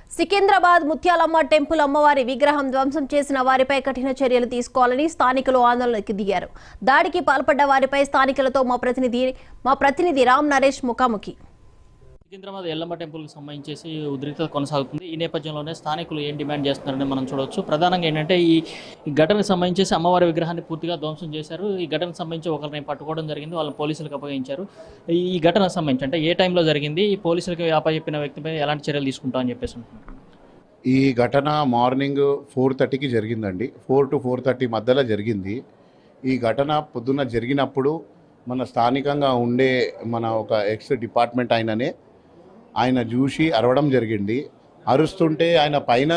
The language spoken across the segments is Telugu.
సికింద్రాబాద్ ముత్యాలమ్మ టెంపుల్ అమ్మవారి విగ్రహం ధ్వంసం చేసిన వారిపై కఠిన చర్యలు తీసుకోవాలని స్థానికులు ఆందోళనకు దిగారు దాడికి పాల్పడ్డ వారిపై స్థానికులతో మా ప్రతినిధి మా ప్రతినిధి రామ్ నరేష్ ముఖాముఖి సికింద్రాబాద్ ఎల్లమ్మ టెంపుల్కి సంబంధించేసి ఉద్రిక్తత కొనసాగుతుంది ఈ నేపథ్యంలోనే స్థానికులు ఏం డిమాండ్ చేస్తున్నారని మనం చూడవచ్చు ప్రధానంగా ఏంటంటే ఈ ఈ ఘటనకు సంబంధించేసి అమ్మవారి విగ్రహాన్ని పూర్తిగా ధ్వంసం చేశారు ఈ ఘటనకు సంబంధించి ఒకరిని పట్టుకోవడం జరిగింది వాళ్ళని పోలీసులకు అప్పగించారు ఈ ఈ ఘటనకు సంబంధించి అంటే ఏ టైంలో జరిగింది ఈ పోలీసులకు అప్పచెప్పిన వ్యక్తిపై ఎలాంటి చర్యలు తీసుకుంటామని చెప్పేసి అంటున్నారు ఈ ఘటన మార్నింగ్ ఫోర్ థర్టీకి జరిగిందండి ఫోర్ టు ఫోర్ థర్టీ మధ్యలో జరిగింది ఈ ఘటన పొద్దున్న జరిగినప్పుడు మన స్థానికంగా ఉండే మన ఒక ఎక్స్ డిపార్ట్మెంట్ ఆయననే ఆయన చూసి అరవడం జరిగింది అరుస్తుంటే ఆయన పైన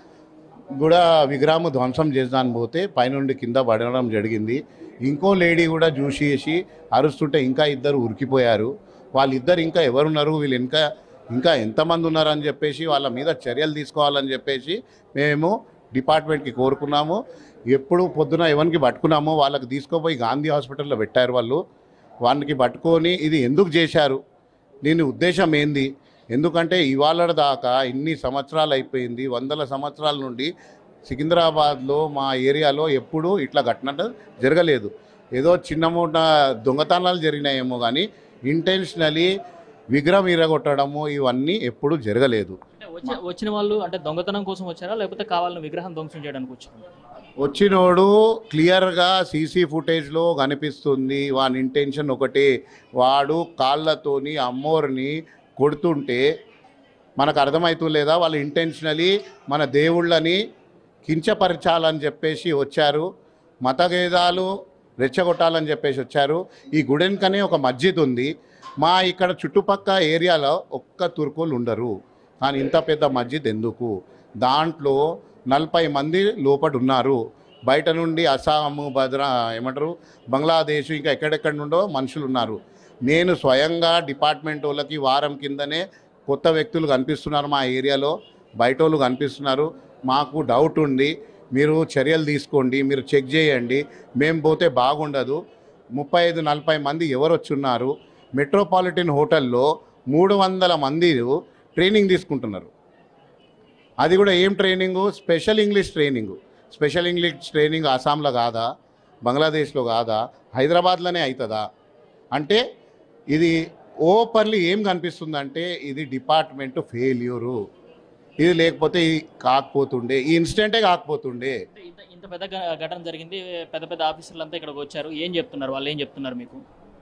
కూడా విగ్రహం ధ్వంసం చేద్దాని పోతే పైనుండి కింద పడడం జరిగింది ఇంకో లేడీ కూడా చూసేసి అరుస్తుంటే ఇంకా ఇద్దరు ఉరికిపోయారు వాళ్ళిద్దరు ఇంకా ఎవరున్నారు వీళ్ళు ఇంకా ఇంకా ఎంతమంది ఉన్నారని చెప్పేసి వాళ్ళ మీద చర్యలు తీసుకోవాలని చెప్పేసి మేము డిపార్ట్మెంట్కి కోరుకున్నాము ఎప్పుడు పొద్దున ఎవరికి పట్టుకున్నామో వాళ్ళకి తీసుకుపోయి గాంధీ హాస్పిటల్లో పెట్టారు వాళ్ళు వానికి పట్టుకొని ఇది ఎందుకు చేశారు దీని ఉద్దేశం ఏంది ఎందుకంటే ఇవాళ దాకా ఇన్ని సంవత్సరాలు అయిపోయింది వందల సంవత్సరాల నుండి సికింద్రాబాద్లో మా ఏరియాలో ఎప్పుడూ ఇట్లా ఘటన జరగలేదు ఏదో చిన్న మూట దొంగతనాలు జరిగినాయేమో కానీ ఇంటెన్షనలీ విగ్రహం ఇరగొట్టడము ఇవన్నీ ఎప్పుడూ జరగలేదు అంటే వచ్చి వచ్చిన వాళ్ళు అంటే దొంగతనం కోసం వచ్చారా లేకపోతే కావాలని విగ్రహం ధ్వంసం చేయడానికి వచ్చారు వచ్చినోడు క్లియర్గా సీసీ ఫుటేజ్లో కనిపిస్తుంది వాని ఇంటెన్షన్ ఒకటే వాడు కాళ్ళతోని అమ్మోరిని కొడుతుంటే మనకు అర్థమవుతలేదా వాళ్ళు ఇంటెన్షనలీ మన దేవుళ్ళని కించపరచాలని చెప్పేసి వచ్చారు మతభేదాలు రెచ్చగొట్టాలని చెప్పేసి వచ్చారు ఈ గుడెన్కనే ఒక మస్జిద్ ఉంది మా ఇక్కడ చుట్టుపక్క ఏరియాలో ఒక్క తుర్కులు ఉండరు కానీ ఇంత పెద్ద మస్జిద్ ఎందుకు దాంట్లో నలభై మంది లోపట ఉన్నారు బయట నుండి అస్సాము భద్ర ఏమంటారు బంగ్లాదేశ్ ఇంకా ఎక్కడెక్కడ నుండో మనుషులు ఉన్నారు నేను స్వయంగా డిపార్ట్మెంట్ వాళ్ళకి వారం కిందనే కొత్త వ్యక్తులు కనిపిస్తున్నారు మా ఏరియాలో బయట వాళ్ళు కనిపిస్తున్నారు మాకు డౌట్ ఉంది మీరు చర్యలు తీసుకోండి మీరు చెక్ చేయండి మేము పోతే బాగుండదు ముప్పై ఐదు నలభై మంది ఎవరు వచ్చున్నారు మెట్రోపాలిటన్ హోటల్లో మూడు వందల మంది ట్రైనింగ్ తీసుకుంటున్నారు అది కూడా ఏం training special English training special English training అస్సాంలో కాదా బంగ్లాదేశ్లో కాదా హైదరాబాద్లోనే అవుతుందా అంటే ఇది ఓపెన్లీ ఏం కనిపిస్తుందంటే ఇది డిపార్ట్మెంట్ ఫెయిల్యూరు ఇది లేకపోతే ఇది కాకపోతుండే ఈ ఇన్సిడెంటే కాకపోతుండే అంటే ఇంత ఇంత పెద్ద ఘ- ఘటన జరిగింది పెద్ద పెద్ద ఆఫీసర్లు అంతా ఇక్కడికి వచ్చారు ఏం చెప్తున్నారు వాళ్ళు ఏం చెప్తున్నారు మీకు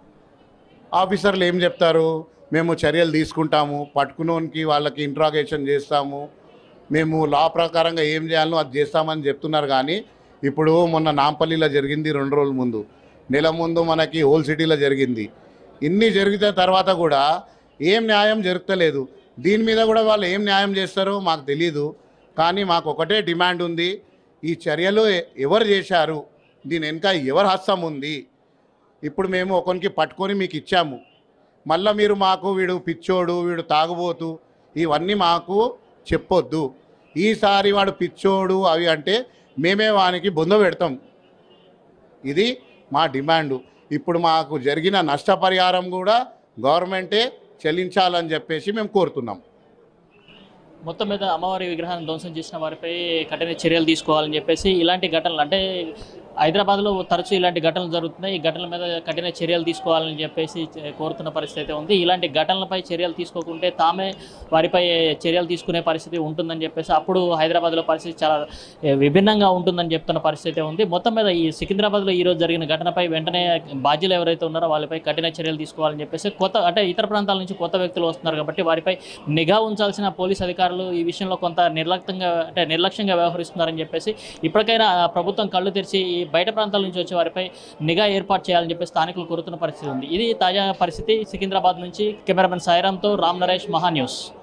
ఆఫీసర్లు ఏం చెప్తారు మేము చర్యలు తీసుకుంటాము పట్టుకున్నోనికి వాళ్ళకి ఇంట్రాగేషన్ చేస్తాము మేము లా ప్రకారంగా ఏం చేయాలో అది చేస్తామని చెప్తున్నారు కానీ ఇప్పుడు మొన్న నాంపల్లిలో జరిగింది రెండు రోజుల ముందు నెల ముందు మనకి హోల్ సిటీలో జరిగింది ఇన్ని జరిగిన తర్వాత కూడా ఏం న్యాయం జరుగుతలేదు దీని మీద కూడా వాళ్ళు ఏం న్యాయం చేస్తారో మాకు తెలియదు కానీ మాకు ఒకటే డిమాండ్ ఉంది ఈ చర్యలు ఎ- ఎవరు చేశారు దీని వెనుక ఎవరి హస్తం ఉంది ఇప్పుడు మేము ఒకరికి పట్టుకొని మీకు ఇచ్చాము మళ్ళీ మీరు మాకు వీడు పిచ్చోడు వీడు తాగుబోతు ఇవన్నీ మాకు చెప్పొద్దు ఈసారి వాడు పిచ్చోడు అవి అంటే మేమే వానికి బొంద పెడతాం ఇది మా డిమాండు ఇప్పుడు మాకు జరిగిన నష్టపరిహారం కూడా గవర్నమెంటే చెల్లించాలని చెప్పేసి మేము కోరుతున్నాం మొత్తం మీద అమ్మవారి విగ్రహాన్ని ధ్వంసం చేసిన వారిపై కఠిన చర్యలు తీసుకోవాలని చెప్పేసి ఇలాంటి ఘటనలు అంటే హైదరాబాద్లో తరచూ ఇలాంటి ఘటనలు జరుగుతున్నాయి ఈ ఘటనల మీద కఠిన చర్యలు తీసుకోవాలని చెప్పేసి చే- కోరుతున్న పరిస్థితి అయితే ఉంది ఇలాంటి ఘటనలపై చర్యలు తీసుకోకుంటే తామే వారిపై చర్యలు తీసుకునే పరిస్థితి ఉంటుందని చెప్పేసి అప్పుడు హైదరాబాద్లో పరిస్థితి చాలా ఏ, విభిన్నంగా ఉంటుందని చెప్తున్న పరిస్థితి అయితే ఉంది మొత్తం మీద ఈ సికింద్రాబాద్లో ఈ రోజు జరిగిన ఘటనపై వెంటనే బాధ్యులు ఎవరైతే ఉన్నారో వాళ్ళపై కఠిన చర్యలు తీసుకోవాలని చెప్పేసి కొత్త అంటే ఇతర ప్రాంతాల నుంచి కొత్త వ్యక్తులు వస్తున్నారు కాబట్టి వారిపై నిఘా ఉంచాల్సిన పోలీస్ అధికారులు ఈ విషయంలో కొంత నిర్లక్ష్యంగా అంటే నిర్లక్ష్యంగా వ్యవహరిస్తున్నారని చెప్పేసి ఇప్పటికైనా ఆ ప్రభుత్వం కళ్ళు తెరిచి ఈ బయట ప్రాంతాల నుంచి వచ్చే వారిపై నిఘా ఏర్పాటు చేయాలని చెప్పి స్థానికులు కోరుతున్న పరిస్థితి ఉంది ఇది తాజా పరిస్థితి సికింద్రాబాద్ నుంచి కెమెరామెన్ సాయిరామ్తో రామ్ నరేష్ మహా న్యూస్